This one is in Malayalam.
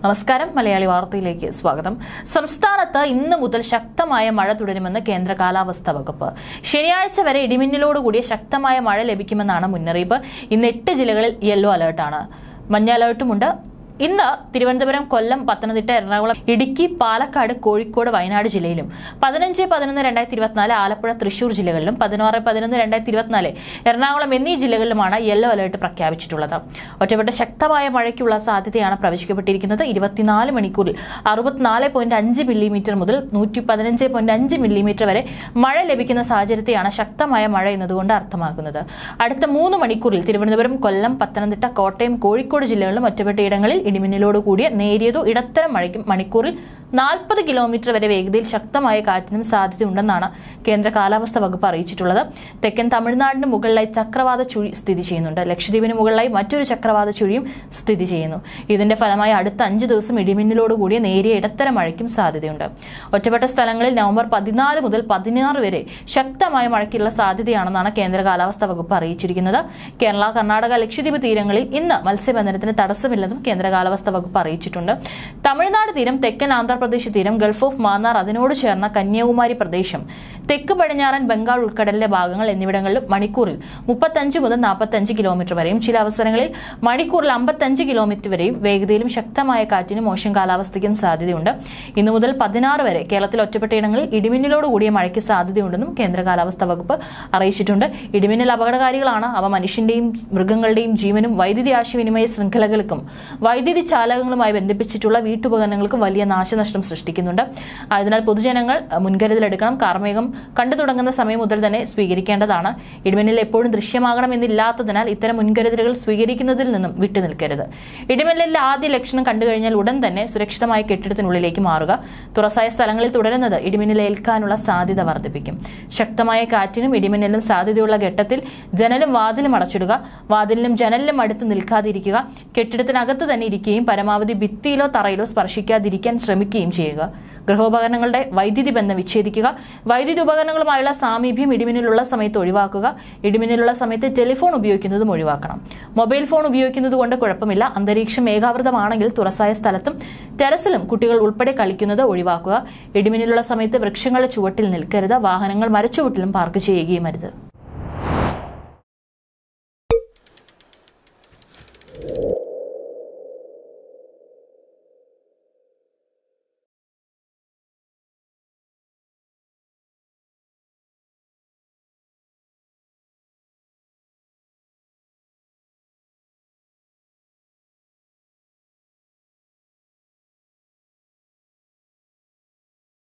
നമസ്കാരം മലയാളി വാർത്തയിലേക്ക് സ്വാഗതം സംസ്ഥാനത്ത് ഇന്ന് മുതൽ ശക്തമായ മഴ തുടരുമെന്ന് കേന്ദ്ര കാലാവസ്ഥാ വകുപ്പ് ശനിയാഴ്ച വരെ ഇടിമിന്നലോടുകൂടിയ ശക്തമായ മഴ ലഭിക്കുമെന്നാണ് മുന്നറിയിപ്പ് ഇന്ന് എട്ട് ജില്ലകളിൽ യെല്ലോ അലർട്ടാണ് മഞ്ഞ അലർട്ടുമുണ്ട് ഇന്ന് തിരുവനന്തപുരം കൊല്ലം പത്തനംതിട്ട എറണാകുളം ഇടുക്കി പാലക്കാട് കോഴിക്കോട് വയനാട് ജില്ലയിലും പതിനഞ്ച് പതിനൊന്ന് രണ്ടായിരത്തി ഇരുപത്തിനാല് ആലപ്പുഴ തൃശൂർ ജില്ലകളിലും പതിനാറ് പതിനൊന്ന് രണ്ടായിരത്തി ഇരുപത്തിനാല് എറണാകുളം എന്നീ ജില്ലകളിലുമാണ് യെല്ലോ അലർട്ട് പ്രഖ്യാപിച്ചിട്ടുള്ളത് ഒറ്റപ്പെട്ട ശക്തമായ മഴയ്ക്കുള്ള സാധ്യതയാണ് പ്രവചിക്കപ്പെട്ടിരിക്കുന്നത് ഇരുപത്തിനാല് മണിക്കൂറിൽ അറുപത്തിനാല് പോയിന്റ് അഞ്ച് മില്ലിമീറ്റർ മുതൽ നൂറ്റി പതിനഞ്ച് പോയിന്റ് അഞ്ച് മില്ലിമീറ്റർ വരെ മഴ ലഭിക്കുന്ന സാഹചര്യത്തെയാണ് ശക്തമായ മഴ എന്നതുകൊണ്ട് അർത്ഥമാക്കുന്നത് അടുത്ത മൂന്ന് മണിക്കൂറിൽ തിരുവനന്തപുരം കൊല്ലം പത്തനംതിട്ട കോട്ടയം കോഴിക്കോട് ജില്ലകളിലും ഒറ്റപ്പെട്ടയിടങ്ങളിൽ ഇടിമിന്നലോട് കൂടിയ നേരിയതോ ഇടത്തരം മഴയ്ക്കും മണിക്കൂറിൽ നാൽപ്പത് കിലോമീറ്റർ വരെ വേഗതയിൽ ശക്തമായ കാറ്റിനും സാധ്യതയുണ്ടെന്നാണ് കേന്ദ്ര കാലാവസ്ഥാ വകുപ്പ് അറിയിച്ചിട്ടുള്ളത് തെക്കൻ തമിഴ്നാടിന് മുകളിലായി ചക്രവാത ചുഴി സ്ഥിതി ചെയ്യുന്നുണ്ട് ലക്ഷദ്വീപിന് മുകളിലായി മറ്റൊരു ചക്രവാത ചുഴിയും സ്ഥിതി ചെയ്യുന്നു ഇതിന്റെ ഫലമായി അടുത്ത അഞ്ച് ദിവസം ഇടിമിന്നലോട് കൂടിയ നേരിയ ഇടത്തരം മഴയ്ക്കും സാധ്യതയുണ്ട് ഒറ്റപ്പെട്ട സ്ഥലങ്ങളിൽ നവംബർ പതിനാല് മുതൽ പതിനാറ് വരെ ശക്തമായ മഴയ്ക്കുള്ള സാധ്യതയാണെന്നാണ് കേന്ദ്ര കാലാവസ്ഥാ വകുപ്പ് അറിയിച്ചിരിക്കുന്നത് കേരള കർണാടക ലക്ഷദ്വീപ് തീരങ്ങളിൽ ഇന്ന് മത്സ്യബന്ധനത്തിന് തടസ്സമില്ലെന്നും കേന്ദ്ര കാലാവസ്ഥാ വകുപ്പ് അറിയിച്ചിട്ടുണ്ട് തമിഴ്നാട് തീരം തെക്കൻ ആന്ധ്രാപ്രദേശ് തീരം ഗൾഫ് ഓഫ് മാന്നാർ അതിനോട് ചേർന്ന കന്യാകുമാരി പ്രദേശം തെക്ക് പടിഞ്ഞാറൻ ബംഗാൾ ഉൾക്കടലിലെ ഭാഗങ്ങൾ എന്നിവിടങ്ങളിലും മണിക്കൂറിൽ മുപ്പത്തഞ്ച് മുതൽ നാൽപ്പത്തഞ്ച് കിലോമീറ്റർ വരെയും ചില അവസരങ്ങളിൽ മണിക്കൂറിൽ അമ്പത്തഞ്ച് കിലോമീറ്റർ വരെയും വേഗതയിലും ശക്തമായ കാറ്റിനും മോശം കാലാവസ്ഥയ്ക്കും സാധ്യതയുണ്ട് ഇന്നു മുതൽ പതിനാറ് വരെ കേരളത്തിൽ ഒറ്റപ്പെട്ടയിടങ്ങളിൽ ഇടിമിന്നലോട് കൂടിയ മഴയ്ക്ക് സാധ്യതയുണ്ടെന്നും കേന്ദ്ര കാലാവസ്ഥാ വകുപ്പ് അറിയിച്ചിട്ടുണ്ട് ഇടിമിന്നൽ അപകടകാരികളാണ് അവ മനുഷ്യന്റെയും മൃഗങ്ങളുടെയും ജീവനും വൈദ്യുതി ആശയവിനിമയ ശൃംഖലകൾക്കും വൈദ്യുതി ചാലകങ്ങളുമായി ബന്ധിപ്പിച്ചിട്ടുള്ള വീട്ടുപകരണങ്ങൾക്കും വലിയ നാശനഷ്ടം സൃഷ്ടിക്കുന്നുണ്ട് അതിനാൽ പൊതുജനങ്ങൾ മുൻകരുതലെടുക്കണം കാർമേഘം കണ്ടു തുടങ്ങുന്ന സമയം മുതൽ തന്നെ സ്വീകരിക്കേണ്ടതാണ് ഇടിമിന്നൽ എപ്പോഴും ദൃശ്യമാകണമെന്നില്ലാത്തതിനാൽ ഇത്തരം മുൻകരുതലുകൾ സ്വീകരിക്കുന്നതിൽ നിന്നും വിട്ടുനിൽക്കരുത് ഇടിമിന്നലിന്റെ ആദ്യ ലക്ഷണം കണ്ടു കഴിഞ്ഞാൽ ഉടൻ തന്നെ സുരക്ഷിതമായ കെട്ടിടത്തിനുള്ളിലേക്ക് മാറുക തുറസായ സ്ഥലങ്ങളിൽ തുടരുന്നത് ഇടിമിന്നൽ ഏൽക്കാനുള്ള സാധ്യത വർദ്ധിപ്പിക്കും ശക്തമായ കാറ്റിനും ഇടിമിന്നലിനും സാധ്യതയുള്ള ഘട്ടത്തിൽ ജനലും വാതിലും അടച്ചിടുക വാതിലിനും ജനലിനും അടുത്ത് നിൽക്കാതിരിക്കുക കെട്ടിടത്തിനകത്ത് തന്നെ ഇരിക്കുകയും പരമാവധി ഭിത്തിയിലോ തറയിലോ സ്പർശിക്കാതിരിക്കാൻ ശ്രമിക്കുകയും ചെയ്യുക ഗൃഹോപകരണങ്ങളുടെ വൈദ്യുതി ബന്ധം വിച്ഛേദിക്കുക വൈദ്യുതി ഉപകരണങ്ങളുമായുള്ള സാമീപ്യം ഇടിമിന്നലുള്ള സമയത്ത് ഒഴിവാക്കുക ഇടിമിന്നലുള്ള സമയത്ത് ടെലിഫോൺ ഉപയോഗിക്കുന്നതും ഒഴിവാക്കണം മൊബൈൽ ഫോൺ ഉപയോഗിക്കുന്നത് കൊണ്ട് കുഴപ്പമില്ല അന്തരീക്ഷം മേഘാവൃതമാണെങ്കിൽ തുറസായ സ്ഥലത്തും ടെറസിലും കുട്ടികൾ ഉൾപ്പെടെ കളിക്കുന്നത് ഒഴിവാക്കുക ഇടിമിന്നലുള്ള സമയത്ത് വൃക്ഷങ്ങളുടെ ചുവട്ടിൽ നിൽക്കരുത് വാഹനങ്ങൾ മരച്ചുവട്ടിലും പാർക്ക് ചെയ്യുകയും അരുത്